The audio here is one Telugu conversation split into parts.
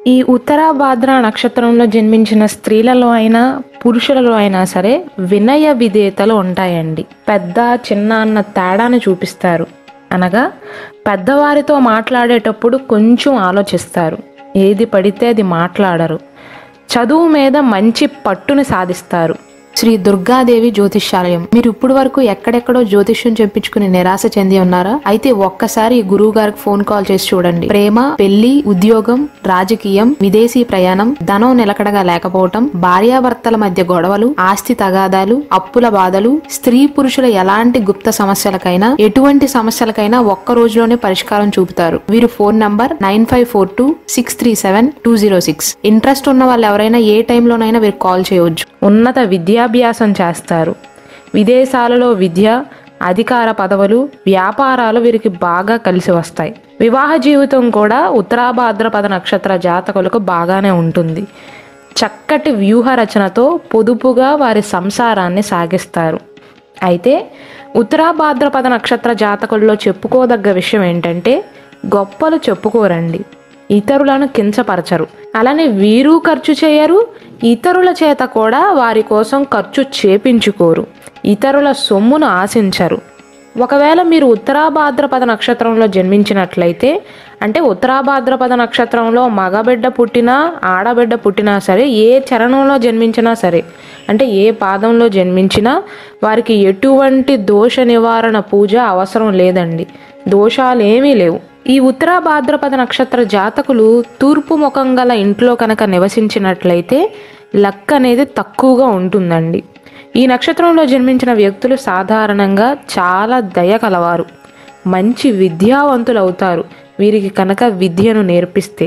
ఈ ఉత్తరాభాద్ర నక్షత్రంలో జన్మించిన స్త్రీలలో అయినా పురుషులలో అయినా సరే వినయ విధేయతలు ఉంటాయండి పెద్ద చిన్న అన్న తేడాను చూపిస్తారు అనగా పెద్దవారితో మాట్లాడేటప్పుడు కొంచెం ఆలోచిస్తారు ఏది పడితే అది మాట్లాడరు చదువు మీద మంచి పట్టుని సాధిస్తారు శ్రీ దుర్గాదేవి జ్యోతిష్యాలయం మీరు ఇప్పుడు వరకు ఎక్కడెక్కడో జ్యోతిష్యం చెప్పించుకుని నిరాశ చెంది ఉన్నారా అయితే ఒక్కసారి ఈ గురువు గారికి ఫోన్ కాల్ చేసి చూడండి ప్రేమ పెళ్లి ఉద్యోగం రాజకీయం విదేశీ ప్రయాణం ధనం నిలకడగా లేకపోవటం భార్యాభర్తల మధ్య గొడవలు ఆస్తి తగాదాలు అప్పుల బాధలు స్త్రీ పురుషుల ఎలాంటి గుప్త సమస్యలకైనా ఎటువంటి సమస్యలకైనా ఒక్క రోజులోనే పరిష్కారం చూపుతారు వీరు phone number nine five four two six three seven two zero six interest ఉన్న వాళ్ళు ఎవరైనా ఏ టైంలోనైనా వీరికి కాల్ చేయవచ్చు ఉన్నత విద్యాభ్యాసం చేస్తారు విదేశాలలో విద్య అధికార పదవులు వ్యాపారాలు వీరికి బాగా కలిసి వస్తాయి వివాహ జీవితం కూడా ఉత్తరాభాద్రపద నక్షత్ర జాతకులకు బాగానే ఉంటుంది చక్కటి వ్యూహ రచనతో పొదుపుగా వారి సంసారాన్ని సాగిస్తారు అయితే ఉత్తరాభాద్రపద నక్షత్ర జాతకుల్లో చెప్పుకోదగ్గ విషయం ఏంటంటే గొప్పలు చెప్పుకోరండి ఇతరులను కించపరచరు అలానే వీరు ఖర్చు చేయరు ఇతరుల చేత కూడా వారి కోసం ఖర్చు చేపించుకోరు ఇతరుల సొమ్మును ఆశించరు ఒకవేళ మీరు ఉత్తరాభాద్రపద నక్షత్రంలో జన్మించినట్లయితే అంటే ఉత్తరాభాద్రపద నక్షత్రంలో మగబిడ్డ పుట్టినా ఆడబిడ్డ పుట్టినా సరే ఏ చరణంలో జన్మించినా సరే అంటే ఏ పాదంలో జన్మించినా వారికి ఎటువంటి దోష నివారణ పూజ అవసరం లేదండి దోషాలు ఏమీ లేవు ఈ ఉత్తరా భాద్రపద నక్షత్ర జాతకులు తూర్పు ముఖం గల ఇంట్లో కనుక నివసించినట్లయితే లక్ అనేది తక్కువగా ఉంటుందండి ఈ నక్షత్రంలో జన్మించిన వ్యక్తులు సాధారణంగా చాలా దయ కలవారు మంచి విద్యావంతులు అవుతారు వీరికి కనుక విద్యను నేర్పిస్తే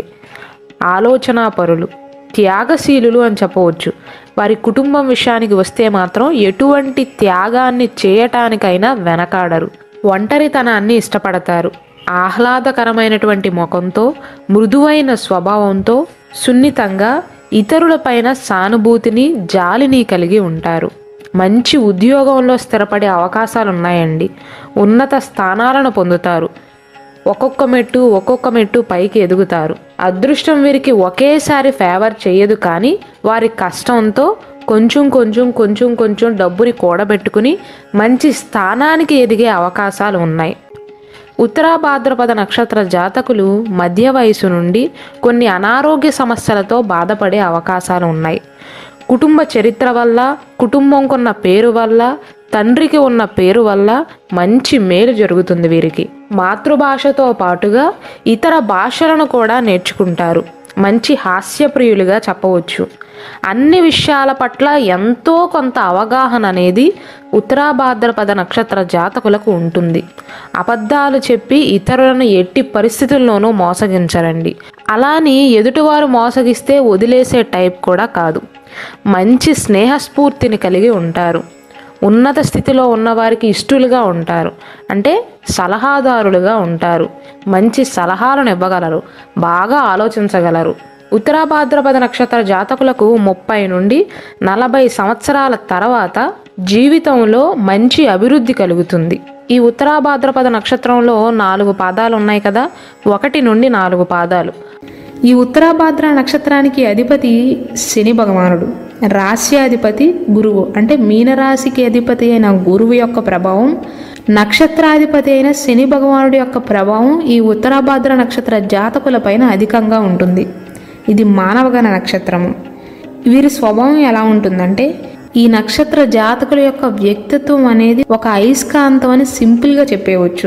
ఆలోచనాపరులు త్యాగశీలులు అని చెప్పవచ్చు వారి కుటుంబం విషయానికి వస్తే మాత్రం ఎటువంటి త్యాగాన్ని చేయటానికైనా వెనకాడరు ఒంటరితనాన్ని ఇష్టపడతారు ఆహ్లాదకరమైనటువంటి ముఖంతో మృదువైన స్వభావంతో సున్నితంగా ఇతరులపైన సానుభూతిని జాలిని కలిగి ఉంటారు మంచి ఉద్యోగంలో స్థిరపడే అవకాశాలు ఉన్నాయండి ఉన్నత స్థానాలను పొందుతారు ఒక్కొక్క మెట్టు ఒక్కొక్క మెట్టు పైకి ఎదుగుతారు అదృష్టం వీరికి ఒకేసారి ఫేవర్ చేయదు కానీ వారి కష్టంతో కొంచెం కొంచెం కొంచెం కొంచెం డబ్బుని కూడబెట్టుకుని మంచి స్థానానికి ఎదిగే అవకాశాలు ఉన్నాయి ఉత్తరాభాద్రపద నక్షత్ర జాతకులు మధ్య వయసు నుండి కొన్ని అనారోగ్య సమస్యలతో బాధపడే అవకాశాలు ఉన్నాయి కుటుంబ చరిత్ర వల్ల కుటుంబంకున్న పేరు వల్ల తండ్రికి ఉన్న పేరు వల్ల మంచి మేలు జరుగుతుంది వీరికి మాతృభాషతో పాటుగా ఇతర భాషలను కూడా నేర్చుకుంటారు మంచి హాస్యప్రియులుగా చెప్పవచ్చు అన్ని విషయాల పట్ల ఎంతో కొంత అవగాహన అనేది ఉత్తరాభాద్రపద నక్షత్ర జాతకులకు ఉంటుంది అబద్ధాలు చెప్పి ఇతరులను ఎట్టి పరిస్థితుల్లోనూ మోసగించరండి అలాని ఎదుటివారు మోసగిస్తే వదిలేసే టైప్ కూడా కాదు మంచి స్నేహస్ఫూర్తిని కలిగి ఉంటారు ఉన్నత స్థితిలో ఉన్నవారికి ఇష్టలుగా ఉంటారు అంటే సలహాదారులుగా ఉంటారు మంచి సలహాలను ఇవ్వగలరు బాగా ఆలోచించగలరు ఉత్తరాభాద్రపద నక్షత్ర జాతకులకు ముప్పై నుండి నలభై సంవత్సరాల తర్వాత జీవితంలో మంచి అభివృద్ధి కలుగుతుంది ఈ ఉత్తరాభాద్రపద నక్షత్రంలో నాలుగు పాదాలు ఉన్నాయి కదా ఒకటి నుండి నాలుగు పాదాలు ఈ ఉత్తరాభాద్ర నక్షత్రానికి అధిపతి శని భగవానుడు రాశ్యాధిపతి గురువు అంటే మీనరాశికి అధిపతి అయిన గురువు యొక్క ప్రభావం నక్షత్రాధిపతి అయిన శని భగవానుడి యొక్క ప్రభావం ఈ ఉత్తరాభాద్ర నక్షత్ర జాతకులపైన అధికంగా ఉంటుంది ఇది మానవగణ నక్షత్రము వీరి స్వభావం ఎలా ఉంటుందంటే ఈ నక్షత్ర జాతకుల యొక్క వ్యక్తిత్వం అనేది ఒక అయస్కాంతం అని సింపుల్గా చెప్పేయవచ్చు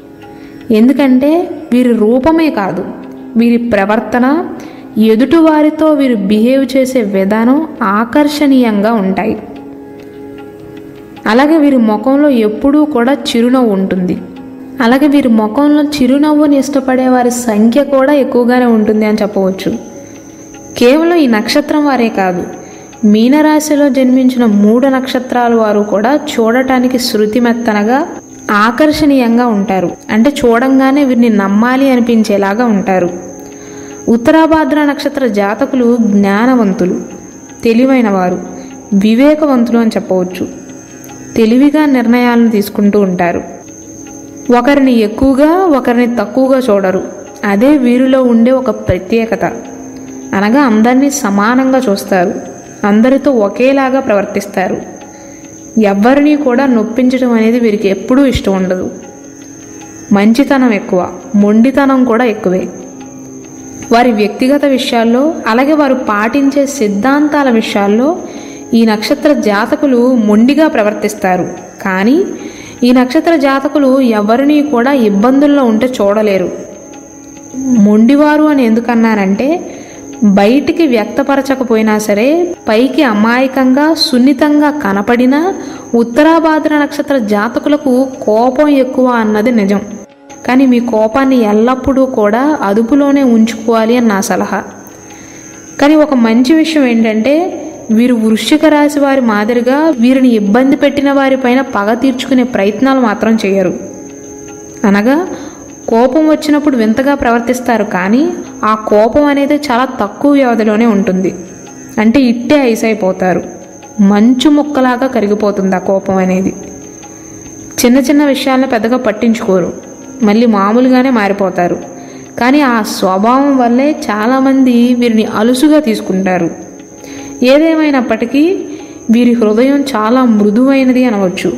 ఎందుకంటే వీరి రూపమే కాదు వీరి ప్రవర్తన ఎదుటివారితో వీరు బిహేవ్ చేసే విధానం ఆకర్షణీయంగా ఉంటాయి అలాగే వీరి ముఖంలో ఎప్పుడూ కూడా చిరునవ్వు ఉంటుంది అలాగే వీరి ముఖంలో చిరునవ్వుని ఇష్టపడే వారి సంఖ్య కూడా ఎక్కువగానే ఉంటుంది అని చెప్పవచ్చు కేవలం ఈ నక్షత్రం వారే కాదు మీనరాశిలో జన్మించిన మూడు నక్షత్రాల వారు కూడా చూడటానికి శృతిమెత్తనగా ఆకర్షణీయంగా ఉంటారు అంటే చూడంగానే వీరిని నమ్మాలి అనిపించేలాగా ఉంటారు ఉత్తరాభాద్ర నక్షత్ర జాతకులు జ్ఞానవంతులు తెలివైన వారు వివేకవంతులు అని చెప్పవచ్చు తెలివిగా నిర్ణయాలను తీసుకుంటూ ఉంటారు ఒకరిని ఎక్కువగా ఒకరిని తక్కువగా చూడరు అదే వీరిలో ఉండే ఒక ప్రత్యేకత అనగా అందరినీ సమానంగా చూస్తారు అందరితో ఒకేలాగా ప్రవర్తిస్తారు ఎవరిని కూడా నొప్పించడం అనేది వీరికి ఎప్పుడూ ఇష్టం ఉండదు మంచితనం ఎక్కువ మొండితనం కూడా ఎక్కువే వారి వ్యక్తిగత విషయాల్లో అలాగే వారు పాటించే సిద్ధాంతాల విషయాల్లో ఈ నక్షత్ర జాతకులు మొండిగా ప్రవర్తిస్తారు కానీ ఈ నక్షత్ర జాతకులు ఎవరిని కూడా ఇబ్బందుల్లో ఉంటే చూడలేరు మొండివారు అని ఎందుకన్నానంటే బయటికి వ్యక్తపరచకపోయినా సరే పైకి అమాయకంగా సున్నితంగా కనపడినా ఉత్తరాభాద్ర నక్షత్ర జాతకులకు కోపం ఎక్కువ అన్నది నిజం కానీ మీ కోపాన్ని ఎల్లప్పుడూ కూడా అదుపులోనే ఉంచుకోవాలి అని నా సలహా కానీ ఒక మంచి విషయం ఏంటంటే వీరు వృశ్చిక రాశి వారి మాదిరిగా వీరిని ఇబ్బంది పెట్టిన వారిపైన పగ తీర్చుకునే ప్రయత్నాలు మాత్రం చేయరు అనగా కోపం వచ్చినప్పుడు వింతగా ప్రవర్తిస్తారు కానీ ఆ కోపం అనేది చాలా తక్కువ వ్యవధిలోనే ఉంటుంది అంటే ఇట్టే ఐస్ అయిపోతారు మంచు ముక్కలాగా కరిగిపోతుంది ఆ కోపం అనేది చిన్న చిన్న విషయాలను పెద్దగా పట్టించుకోరు మళ్ళీ మామూలుగానే మారిపోతారు కానీ ఆ స్వభావం వల్లే చాలామంది వీరిని అలుసుగా తీసుకుంటారు ఏదేమైనప్పటికీ వీరి హృదయం చాలా మృదువైనది అనవచ్చు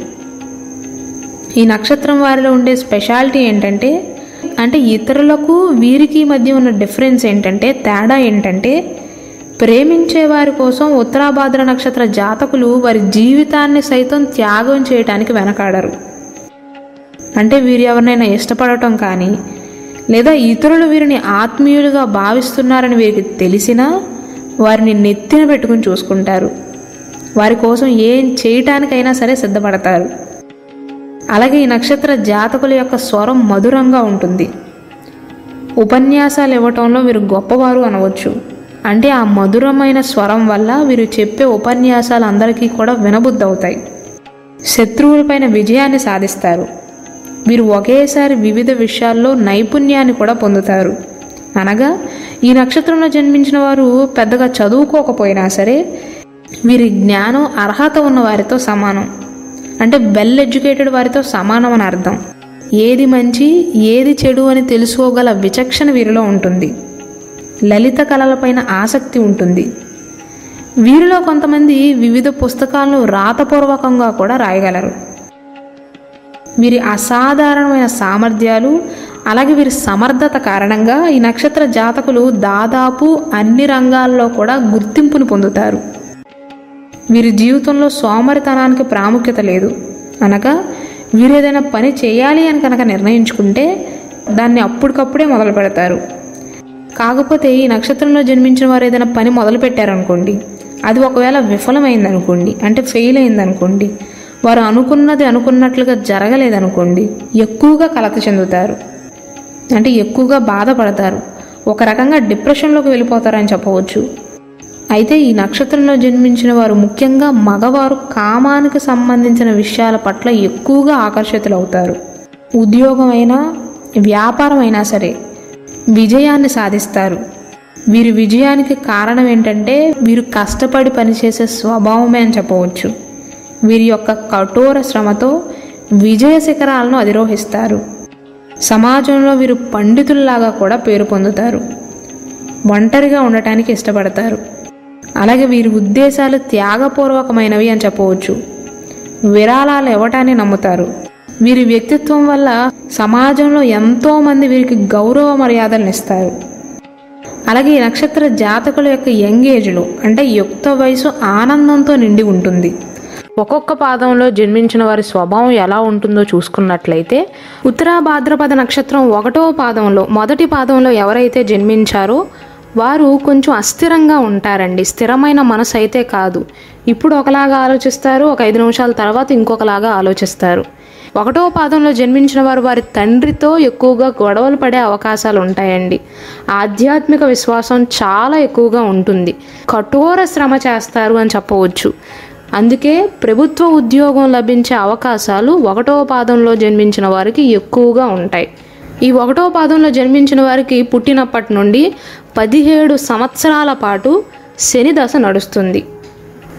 ఈ నక్షత్రం వారిలో ఉండే స్పెషాలిటీ ఏంటంటే అంటే ఇతరులకు వీరికి మధ్య ఉన్న డిఫరెన్స్ ఏంటంటే తేడా ఏంటంటే ప్రేమించే వారి కోసం ఉత్తరాభాద్ర నక్షత్ర జాతకులు వారి జీవితాన్ని సైతం త్యాగం చేయటానికి వెనకాడరు అంటే వీరు ఎవరినైనా ఇష్టపడటం కానీ లేదా ఇతరులు వీరిని ఆత్మీయులుగా భావిస్తున్నారని వీరికి తెలిసినా వారిని నెత్తిన పెట్టుకుని చూసుకుంటారు వారి కోసం ఏం చేయటానికైనా సరే సిద్ధపడతారు అలాగే ఈ నక్షత్ర జాతకుల యొక్క స్వరం మధురంగా ఉంటుంది ఉపన్యాసాలు ఇవ్వటంలో వీరు గొప్పవారు అనవచ్చు అంటే ఆ మధురమైన స్వరం వల్ల వీరు చెప్పే ఉపన్యాసాలు అందరికీ కూడా వినబుద్ధి అవుతాయి శత్రువులపైన విజయాన్ని సాధిస్తారు వీరు ఒకేసారి వివిధ విషయాల్లో నైపుణ్యాన్ని కూడా పొందుతారు అనగా ఈ నక్షత్రంలో జన్మించిన వారు పెద్దగా చదువుకోకపోయినా సరే వీరి జ్ఞానం అర్హత ఉన్న వారితో సమానం అంటే వెల్ ఎడ్యుకేటెడ్ వారితో సమానం అని అర్థం ఏది మంచి ఏది చెడు అని తెలుసుకోగల విచక్షణ వీరిలో ఉంటుంది లలిత కళలపైన ఆసక్తి ఉంటుంది వీరిలో కొంతమంది వివిధ పుస్తకాలను రాతపూర్వకంగా కూడా రాయగలరు వీరి అసాధారణమైన సామర్థ్యాలు అలాగే వీరి సమర్థత కారణంగా ఈ నక్షత్ర జాతకులు దాదాపు అన్ని రంగాల్లో కూడా గుర్తింపును పొందుతారు వీరి జీవితంలో సోమరితనానికి ప్రాముఖ్యత లేదు అనగా వీరు ఏదైనా పని చేయాలి అని కనుక నిర్ణయించుకుంటే దాన్ని అప్పటికప్పుడే మొదలు పెడతారు కాకపోతే ఈ నక్షత్రంలో జన్మించిన వారు ఏదైనా పని మొదలు పెట్టారనుకోండి అది ఒకవేళ విఫలమైందనుకోండి అంటే ఫెయిల్ అయిందనుకోండి వారు అనుకున్నది అనుకున్నట్లుగా జరగలేదనుకోండి ఎక్కువగా కలత చెందుతారు అంటే ఎక్కువగా బాధపడతారు ఒక రకంగా డిప్రెషన్లోకి వెళ్ళిపోతారని చెప్పవచ్చు అయితే ఈ నక్షత్రంలో జన్మించిన వారు ముఖ్యంగా మగవారు కామానికి సంబంధించిన విషయాల పట్ల ఎక్కువగా ఆకర్షితులవుతారు ఉద్యోగమైనా వ్యాపారం అయినా సరే విజయాన్ని సాధిస్తారు వీరి విజయానికి కారణం ఏంటంటే వీరు కష్టపడి పనిచేసే స్వభావమే అని చెప్పవచ్చు వీరి యొక్క కఠోర శ్రమతో విజయ శిఖరాలను అధిరోహిస్తారు సమాజంలో వీరు పండితుల్లాగా కూడా పేరు పొందుతారు ఒంటరిగా ఉండటానికి ఇష్టపడతారు అలాగే వీరి ఉద్దేశాలు త్యాగపూర్వకమైనవి అని చెప్పవచ్చు విరాళాలు ఇవ్వటాన్ని నమ్ముతారు వీరి వ్యక్తిత్వం వల్ల సమాజంలో ఎంతో మంది వీరికి గౌరవ మర్యాదలను ఇస్తారు అలాగే ఈ నక్షత్ర జాతకుల యొక్క యంగ్ ఏజ్లో అంటే యుక్త వయసు ఆనందంతో నిండి ఉంటుంది ఒక్కొక్క పాదంలో జన్మించిన వారి స్వభావం ఎలా ఉంటుందో చూసుకున్నట్లయితే ఉత్తరా భాద్రపద నక్షత్రం ఒకటో పాదంలో మొదటి పాదంలో ఎవరైతే జన్మించారో వారు కొంచెం అస్థిరంగా ఉంటారండి స్థిరమైన మనసు అయితే కాదు ఇప్పుడు ఒకలాగా ఆలోచిస్తారు ఒక ఐదు నిమిషాల తర్వాత ఇంకొకలాగా ఆలోచిస్తారు ఒకటో పాదంలో జన్మించిన వారు వారి తండ్రితో ఎక్కువగా గొడవలు పడే అవకాశాలు ఉంటాయండి ఆధ్యాత్మిక విశ్వాసం చాలా ఎక్కువగా ఉంటుంది కఠోర శ్రమ చేస్తారు అని చెప్పవచ్చు అందుకే ప్రభుత్వ ఉద్యోగం లభించే అవకాశాలు ఒకటో పాదంలో జన్మించిన వారికి ఎక్కువగా ఉంటాయి ఈ ఒకటో పాదంలో జన్మించిన వారికి పుట్టినప్పటి నుండి పదిహేడు సంవత్సరాల పాటు శని దశ నడుస్తుంది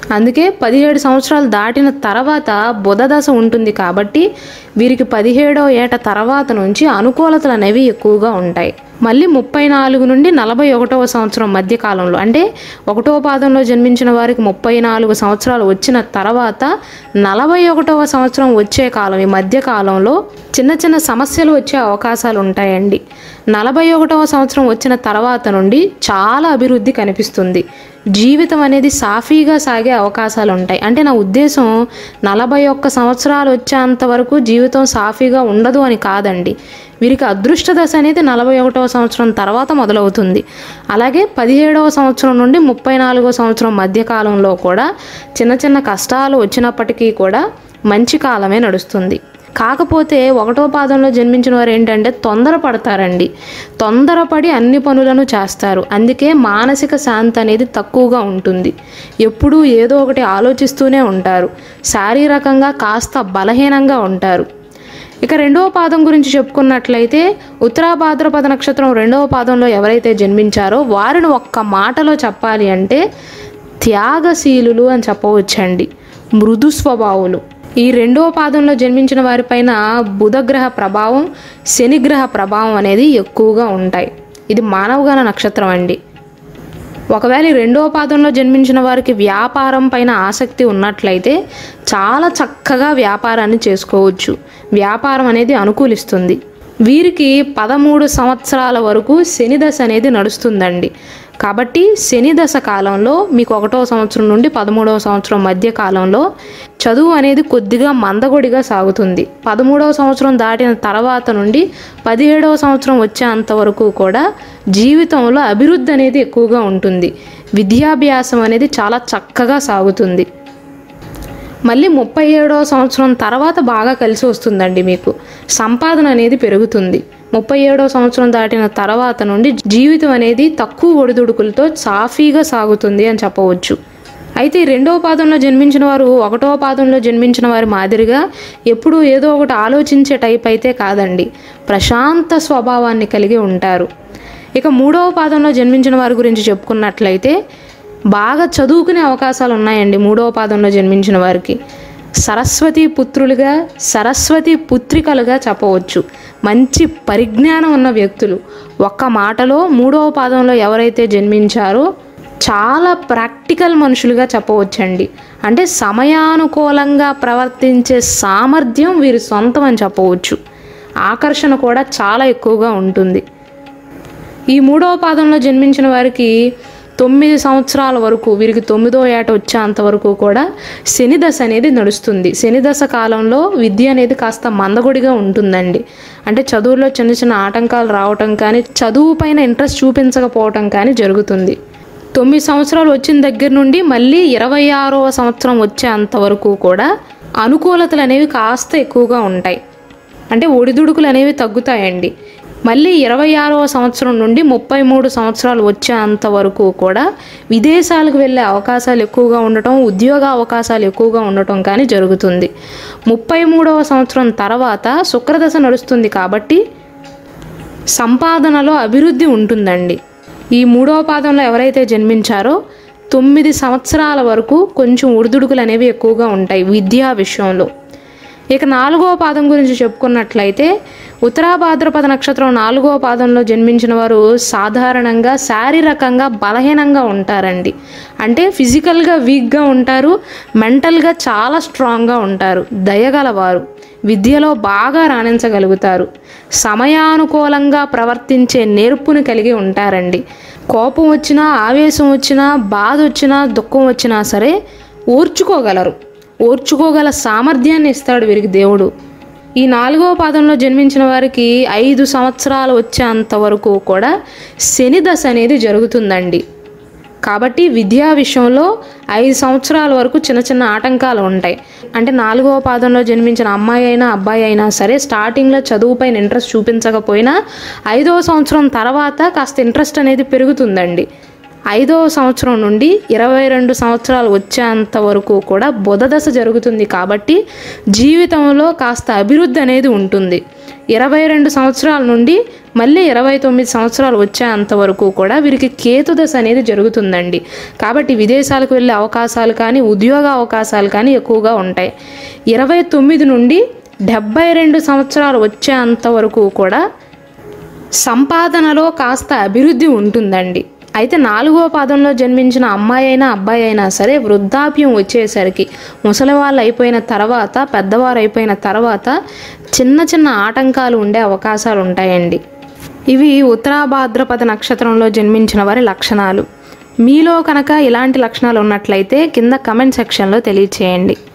అందుకే పదిహేడు సంవత్సరాలు దాటిన తర్వాత బుధ దశ ఉంటుంది కాబట్టి వీరికి పదిహేడో ఏట తర్వాత నుంచి అనుకూలతలు అనేవి ఎక్కువగా ఉంటాయి మళ్ళీ ముప్పై నాలుగు నుండి నలభై ఒకటవ సంవత్సరం మధ్య కాలంలో అంటే ఒకటో పాదంలో జన్మించిన వారికి ముప్పై నాలుగు సంవత్సరాలు వచ్చిన తర్వాత నలభై ఒకటవ సంవత్సరం వచ్చే కాలం ఈ మధ్య కాలంలో చిన్న చిన్న సమస్యలు వచ్చే అవకాశాలు ఉంటాయండి నలభై ఒకటవ సంవత్సరం వచ్చిన తర్వాత నుండి చాలా అభివృద్ధి కనిపిస్తుంది జీవితం అనేది సాఫీగా సాగే అవకాశాలు ఉంటాయి అంటే నా ఉద్దేశం నలభై ఒక్క సంవత్సరాలు వచ్చేంత వరకు జీవితం సాఫీగా ఉండదు అని కాదండి వీరికి అదృష్ట దశ అనేది నలభై ఒకటవ సంవత్సరం తర్వాత మొదలవుతుంది అలాగే పదిహేడవ సంవత్సరం నుండి ముప్పై నాలుగవ సంవత్సరం మధ్య కాలంలో కూడా చిన్న చిన్న కష్టాలు వచ్చినప్పటికీ కూడా మంచి కాలమే నడుస్తుంది కాకపోతే ఒకటో పాదంలో జన్మించిన వారు ఏంటంటే తొందరపడతారండి తొందరపడి అన్ని పనులను చేస్తారు అందుకే మానసిక శాంతి అనేది తక్కువగా ఉంటుంది ఎప్పుడూ ఏదో ఒకటి ఆలోచిస్తూనే ఉంటారు శారీరకంగా కాస్త బలహీనంగా ఉంటారు ఇక రెండవ పాదం గురించి చెప్పుకున్నట్లయితే ఉత్తరా భాద్రపద నక్షత్రం రెండవ పాదంలో ఎవరైతే జన్మించారో వారిని ఒక్క మాటలో చెప్పాలి అంటే త్యాగశీలులు అని చెప్పవచ్చండి మృదు స్వభావులు ఈ రెండవ పాదంలో జన్మించిన వారిపైన బుధగ్రహ ప్రభావం శనిగ్రహ ప్రభావం అనేది ఎక్కువగా ఉంటాయి ఇది మానవగణ నక్షత్రం అండి ఒకవేళ ఈ రెండవ పాదంలో జన్మించిన వారికి వ్యాపారం పైన ఆసక్తి ఉన్నట్లయితే చాలా చక్కగా వ్యాపారాన్ని చేసుకోవచ్చు వ్యాపారం అనేది అనుకూలిస్తుంది వీరికి పదమూడు సంవత్సరాల వరకు శని దశ అనేది నడుస్తుందండి కాబట్టి శని దశ కాలంలో మీకు ఒకటో సంవత్సరం నుండి పదమూడవ సంవత్సరం మధ్య కాలంలో చదువు అనేది కొద్దిగా మందగొడిగా సాగుతుంది పదమూడవ సంవత్సరం దాటిన తర్వాత నుండి పదిహేడవ సంవత్సరం వచ్చేంత వరకు కూడా జీవితంలో అభివృద్ధి అనేది ఎక్కువగా ఉంటుంది విద్యాభ్యాసం అనేది చాలా చక్కగా సాగుతుంది మళ్ళీ ముప్పై ఏడవ సంవత్సరం తర్వాత బాగా కలిసి వస్తుందండి మీకు సంపాదన అనేది పెరుగుతుంది ముప్పై ఏడవ సంవత్సరం దాటిన తర్వాత నుండి జీవితం అనేది తక్కువ ఒడిదుడుకులతో సాఫీగా సాగుతుంది అని చెప్పవచ్చు అయితే ఈ రెండవ పాదంలో జన్మించిన వారు ఒకటవ పాదంలో జన్మించిన వారి మాదిరిగా ఎప్పుడూ ఏదో ఒకటి ఆలోచించే టైప్ అయితే కాదండి ప్రశాంత స్వభావాన్ని కలిగి ఉంటారు ఇక మూడవ పాదంలో జన్మించిన వారి గురించి చెప్పుకున్నట్లయితే బాగా చదువుకునే అవకాశాలు ఉన్నాయండి మూడవ పాదంలో జన్మించిన వారికి సరస్వతి పుత్రులుగా సరస్వతి పుత్రికలుగా చెప్పవచ్చు మంచి పరిజ్ఞానం ఉన్న వ్యక్తులు ఒక్క మాటలో మూడవ పాదంలో ఎవరైతే జన్మించారో చాలా ప్రాక్టికల్ మనుషులుగా చెప్పవచ్చండి అంటే సమయానుకూలంగా ప్రవర్తించే సామర్థ్యం వీరి సొంతం అని చెప్పవచ్చు ఆకర్షణ కూడా చాలా ఎక్కువగా ఉంటుంది ఈ మూడవ పాదంలో జన్మించిన వారికి తొమ్మిది సంవత్సరాల వరకు వీరికి తొమ్మిదో ఏట వచ్చేంత వరకు కూడా శని దశ అనేది నడుస్తుంది శని దశ కాలంలో విద్య అనేది కాస్త మందగొడిగా ఉంటుందండి అంటే చదువులో చిన్న చిన్న ఆటంకాలు రావటం కానీ చదువు పైన ఇంట్రెస్ట్ చూపించకపోవటం కానీ జరుగుతుంది తొమ్మిది సంవత్సరాలు వచ్చిన దగ్గర నుండి మళ్ళీ ఇరవై ఆరవ సంవత్సరం వచ్చేంత వరకు కూడా అనుకూలతలు అనేవి కాస్త ఎక్కువగా ఉంటాయి అంటే ఒడిదుడుకులు అనేవి తగ్గుతాయండి మళ్ళీ ఇరవై ఆరవ సంవత్సరం నుండి ముప్పై మూడు సంవత్సరాలు వచ్చేంత వరకు కూడా విదేశాలకు వెళ్ళే అవకాశాలు ఎక్కువగా ఉండటం ఉద్యోగ అవకాశాలు ఎక్కువగా ఉండటం కానీ జరుగుతుంది ముప్పై మూడవ సంవత్సరం తర్వాత శుక్రదశ నడుస్తుంది కాబట్టి సంపాదనలో అభివృద్ధి ఉంటుందండి ఈ మూడవ పాదంలో ఎవరైతే జన్మించారో తొమ్మిది సంవత్సరాల వరకు కొంచెం ఉడుదుడుకులు అనేవి ఎక్కువగా ఉంటాయి విద్యా విషయంలో ఇక నాలుగవ పాదం గురించి చెప్పుకున్నట్లయితే ఉత్తరా భాద్రపద నక్షత్రం నాలుగవ పాదంలో జన్మించిన వారు సాధారణంగా శారీరకంగా బలహీనంగా ఉంటారండి అంటే ఫిజికల్గా వీక్గా ఉంటారు మెంటల్గా చాలా స్ట్రాంగ్గా ఉంటారు దయగలవారు విద్యలో బాగా రాణించగలుగుతారు సమయానుకూలంగా ప్రవర్తించే నేర్పుని కలిగి ఉంటారండి కోపం వచ్చినా ఆవేశం వచ్చినా బాధ వచ్చినా దుఃఖం వచ్చినా సరే ఓర్చుకోగలరు ఓర్చుకోగల సామర్థ్యాన్ని ఇస్తాడు వీరికి దేవుడు ఈ నాలుగవ పాదంలో జన్మించిన వారికి ఐదు సంవత్సరాలు వచ్చేంత వరకు కూడా శని దశ అనేది జరుగుతుందండి కాబట్టి విద్యా విషయంలో ఐదు సంవత్సరాల వరకు చిన్న చిన్న ఆటంకాలు ఉంటాయి అంటే నాలుగవ పాదంలో జన్మించిన అమ్మాయి అయినా అబ్బాయి అయినా సరే స్టార్టింగ్లో చదువుపైన ఇంట్రెస్ట్ చూపించకపోయినా ఐదవ సంవత్సరం తర్వాత కాస్త ఇంట్రెస్ట్ అనేది పెరుగుతుందండి ఐదవ సంవత్సరం నుండి ఇరవై రెండు సంవత్సరాలు వచ్చేంత వరకు కూడా బుధ దశ జరుగుతుంది కాబట్టి జీవితంలో కాస్త అభివృద్ధి అనేది ఉంటుంది ఇరవై రెండు సంవత్సరాల నుండి మళ్ళీ ఇరవై తొమ్మిది సంవత్సరాలు వచ్చేంత వరకు కూడా వీరికి కేతు దశ అనేది జరుగుతుందండి కాబట్టి విదేశాలకు వెళ్ళే అవకాశాలు కానీ ఉద్యోగ అవకాశాలు కానీ ఎక్కువగా ఉంటాయి ఇరవై తొమ్మిది నుండి డెబ్బై రెండు సంవత్సరాలు వచ్చేంత వరకు కూడా సంపాదనలో కాస్త అభివృద్ధి ఉంటుందండి అయితే నాలుగో పాదంలో జన్మించిన అమ్మాయి అయినా అబ్బాయి అయినా సరే వృద్ధాప్యం వచ్చేసరికి ముసలి వాళ్ళు అయిపోయిన తర్వాత పెద్దవారు అయిపోయిన తర్వాత చిన్న చిన్న ఆటంకాలు ఉండే అవకాశాలు ఉంటాయండి ఇవి ఉత్తరాభాద్రపద నక్షత్రంలో జన్మించిన వారి లక్షణాలు మీలో కనుక ఇలాంటి లక్షణాలు ఉన్నట్లయితే కింద కమెంట్ సెక్షన్లో తెలియచేయండి